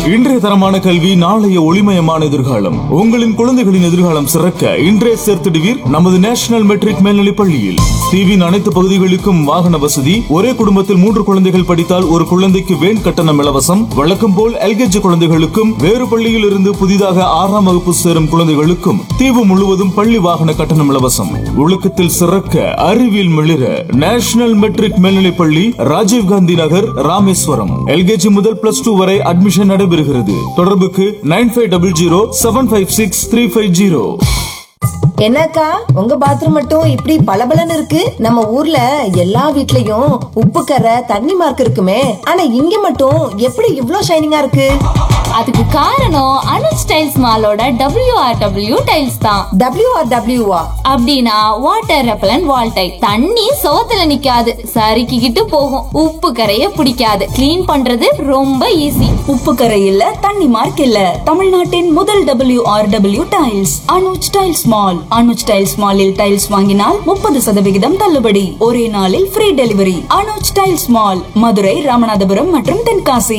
இன்றைய தரமான கல்வி நாளைய ஒளிமயமான எதிர்காலம் உங்களின் குழந்தைகளின் எதிர்காலம் சிறக்க இன்றைய சேர்த்திடுவீர் நமது நேஷனல் மெட்ரிக் மேல்நிலைப் பள்ளியில் தீவின் அனைத்து பகுதிகளுக்கும் வாகன வசதி ஒரே குடும்பத்தில் மூன்று குழந்தைகள் படித்தால் ஒரு குழந்தைக்கு வேன் கட்டணம் இலவசம் வழக்கம் போல் எல்கேஜி குழந்தைகளுக்கும் வேறு பள்ளியில் இருந்து புதிதாக ஆறாம் வகுப்பு சேரும் குழந்தைகளுக்கும் தீவு முழுவதும் பள்ளி வாகன கட்டணம் இலவசம் ஒழுக்கத்தில் சிறக்க அறிவியல் மிளிர நேஷனல் மெட்ரிக் மேல்நிலைப் பள்ளி ராஜீவ்காந்தி நகர் ராமேஸ்வரம் எல்கேஜி முதல் பிளஸ் டூ வரை அட்மிஷன் நடைபெறுகிறது தொடர்புக்கு nine five double zero seven five six three five zero என்னக்கா உங்க பாத்ரூம் மட்டும் இப்படி பளபளன்னு இருக்கு நம்ம ஊர்ல எல்லா வீட்லயும் உப்பு கரை தண்ணி மார்க் இருக்குமே ஆனா இங்க மட்டும் எப்படி இவ்ளோ ஷைனிங்கா இருக்கு அதுக்கு காரணம் அனுஜ் டைல்ஸ் மாலோட WRW டைல்ஸ் தான் டபிள்யூ ஆர் டபிள்யூவா அப்படின்னா வாட்டர் ரெப்பலன் வால் டைல் தண்ணி சோத்துல நிக்காது சறுக்கிக்கிட்டு போகும் உப்பு கரைய பிடிக்காது க்ளீன் பண்றது ரொம்ப ஈஸி உப்பு கரை இல்ல தண்ணி மார்க் இல்ல தமிழ்நாட்டின் முதல் W R W tiles Anuj tiles mall Anuj tiles மாலில் டைல்ஸ் வாங்கினால் முப்பது சதவிகிதம் தள்ளுபடி ஒரே நாளில் free delivery Anuj tiles mall Madurai Ramanathapuram மற்றும் தென்காசி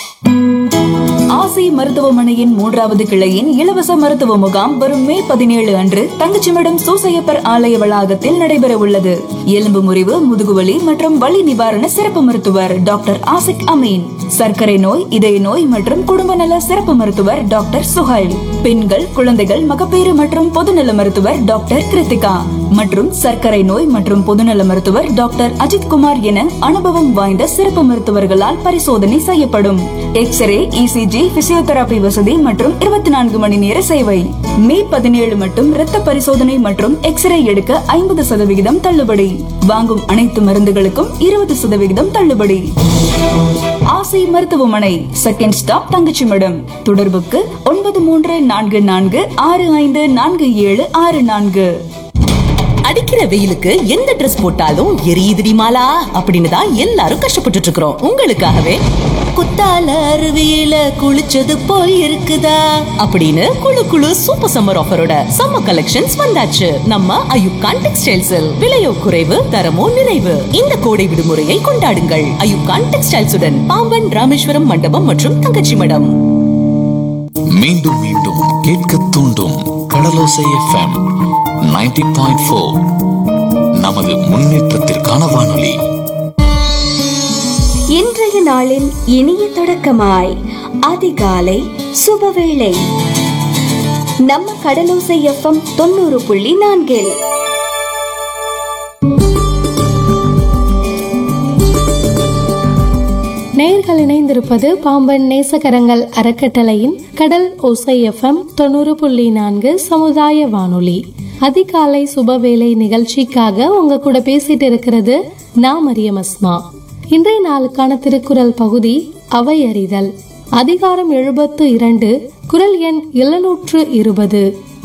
ஆசி மருத்துவமனையின் மூன்றாவது கிளையின் இலவச மருத்துவ முகாம் வரும் மே பதினேழு அன்று தங்கச்சிமடம் சூசையப்பர் ஆலய வளாகத்தில் நடைபெற உள்ளது எலும்பு முறிவு முதுகுவலி மற்றும் வலி நிவாரண சிறப்பு மருத்துவர் டாக்டர் ஆசிக் அமீன் சர்க்கரை நோய் இதய நோய் மற்றும் குடும்ப நல சிறப்பு மருத்துவர் டாக்டர் சுஹைல் பெண்கள் குழந்தைகள் மகப்பேறு மற்றும் பொதுநல மருத்துவர் டாக்டர் கிருத்திகா மற்றும் சர்க்கரை நோய் மற்றும் பொதுநல மருத்துவர் டாக்டர் அஜித் குமார் என அனுபவம் வாய்ந்த சிறப்பு மருத்துவர்களால் பரிசோதனை செய்யப்படும் எக்ஸ்ரே இசிஜி பிசியோதெரபி வசதி மற்றும் இருபத்தி நான்கு மணி நேர சேவை மே பதினேழு மட்டும் இரத்த பரிசோதனை மற்றும் எக்ஸ்ரே எடுக்க ஐம்பது சதவிகிதம் தள்ளுபடி வாங்கும் அனைத்து மருந்துகளுக்கும் இருபது சதவிகிதம் தள்ளுபடி ஆசை மருத்துவமனை செகண்ட் ஸ்டாப் தங்கச்சிமடம் தொடர்புக்கு ஒன்பது மூன்று நான்கு நான்கு ஆறு ஐந்து நான்கு ஏழு ஆறு நான்கு அடிக்கிற வெயிலுக்கு எந்த ட்ரெஸ் போட்டாலும் எரியுதுடி மாலா அப்படின்னு தான் எல்லாரும் கஷ்டப்பட்டுட்டு இருக்கிறோம் உங்களுக்காகவே குத்தால அருவியில குளிச்சது போல் இருக்குதா அப்படின்னு குளு குளு சூப்பர் சம்மர் ஆஃபரோட சம்மர் கலெக்ஷன்ஸ் வந்தாச்சு நம்ம அயுப்கான் டெக்ஸ்டைல்ஸில் விலையோ குறைவு தரமோ நிறைவு இந்த கோடை விடுமுறையை கொண்டாடுங்கள் அயுப்கான் டெக்ஸ்டைல்ஸுடன் பாம்பன் ராமேஸ்வரம் மண்டபம் மற்றும் தங்கச்சி மடம் மீண்டும் மீண்டும் கேட்க தூண்டும் கடலோசை எஃப்எம் 90.4 பாயிண்ட் ஃபோர் நமது முன்னேற்றத்திற்கான வானொலி இன்றைய நாளின் இனிய தொடக்கமாய் அதிகாலை சுபவேளை நம்ம கடலோசை எஃப்எம் தொண்ணூறு புள்ளி நான்கில் நேர்கள் இணைந்திருப்பது பாம்பன் நேசகரங்கள் அறக்கட்டளையின் கடல் ஓசை எஃப்எம் தொண்ணூறு புள்ளி நான்கு சமுதாய வானொலி அதிகாலை சுபவேளை நிகழ்ச்சிக்காக உங்க கூட பேசிட்டு இருக்கிறது நான் மரியம் அஸ்மா இன்றைய நாளுக்கான திருக்குறள் பகுதி அவை அறிதல் அதிகாரம் எழுபத்து இரண்டு குரல் எண் எழுநூற்று இருபது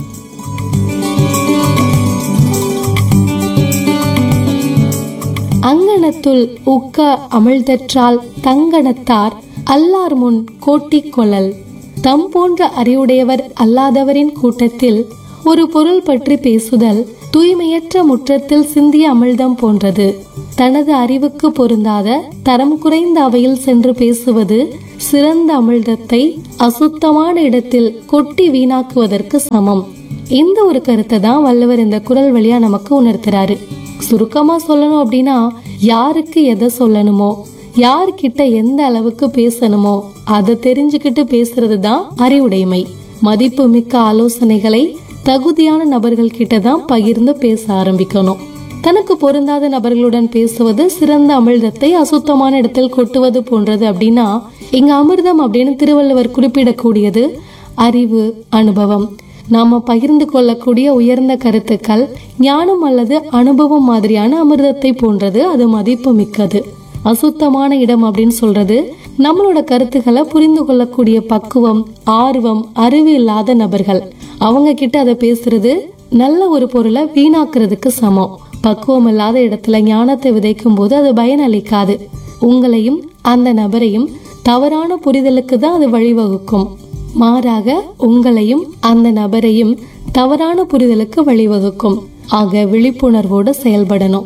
அங்கணத்துள் உக்க அமிழ்தற்றால் தங்கணத்தார் அல்லார் முன் கோட்டிக் கொள்ளல் தம் போன்ற அறிவுடையவர் அல்லாதவரின் கூட்டத்தில் ஒரு பொருள் பற்றி பேசுதல் தூய்மையற்ற முற்றத்தில் சிந்திய அமிழ்தம் போன்றது தனது அறிவுக்கு பொருந்தாத தரம் குறைந்த அவையில் சென்று பேசுவது சிறந்த அமிழ்தத்தை அசுத்தமான இடத்தில் கொட்டி வீணாக்குவதற்கு சமம் இந்த ஒரு கருத்தை தான் வள்ளுவர் இந்த குரல் வழியா நமக்கு உணர்த்துறாரு சுருக்கமா சொல்லணும் அப்படின்னா யாருக்கு எதை சொல்லணுமோ யார்கிட்ட எந்த அளவுக்கு பேசணுமோ அதை தெரிஞ்சுக்கிட்டு பேசுறது தான் அறிவுடைமை மதிப்பு மிக்க ஆலோசனைகளை தகுதியான நபர்கள் கிட்ட தான் பகிர்ந்து பேச ஆரம்பிக்கணும் தனக்கு பொருந்தாத நபர்களுடன் பேசுவது சிறந்த அமிர்தத்தை அசுத்தமான இடத்தில் கொட்டுவது போன்றது அப்படின்னா இங்க அமிர்தம் அப்படின்னு திருவள்ளுவர் குறிப்பிடக்கூடியது அறிவு அனுபவம் நாம பகிர்ந்து கொள்ளக்கூடிய உயர்ந்த கருத்துக்கள் ஞானம் அல்லது அனுபவம் மாதிரியான அமிர்தத்தை போன்றது அது மதிப்பு மிக்கது அசுத்தமான இடம் அப்படின்னு சொல்றது நம்மளோட கருத்துக்களை புரிந்து கொள்ளக்கூடிய பக்குவம் ஆர்வம் அறிவு இல்லாத நபர்கள் அவங்க கிட்ட அதை பேசுறது நல்ல ஒரு பொருளை வீணாக்குறதுக்கு சமம் பக்குவம் இல்லாத இடத்துல ஞானத்தை விதைக்கும் போது அது பயனளிக்காது உங்களையும் அந்த நபரையும் தவறான புரிதலுக்கு தான் அது வழிவகுக்கும் மாறாக உங்களையும் அந்த நபரையும் தவறான புரிதலுக்கு வழிவகுக்கும் ஆக விழிப்புணர்வோடு செயல்படணும்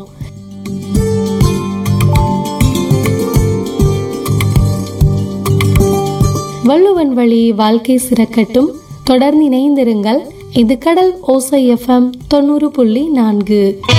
வள்ளுவன் வழி வாழ்க்கை சிறக்கட்டும் தொடர்ந்து இணைந்திருங்கள் இது கடல் ஓசை எஃப்எம் தொண்ணூறு புள்ளி நான்கு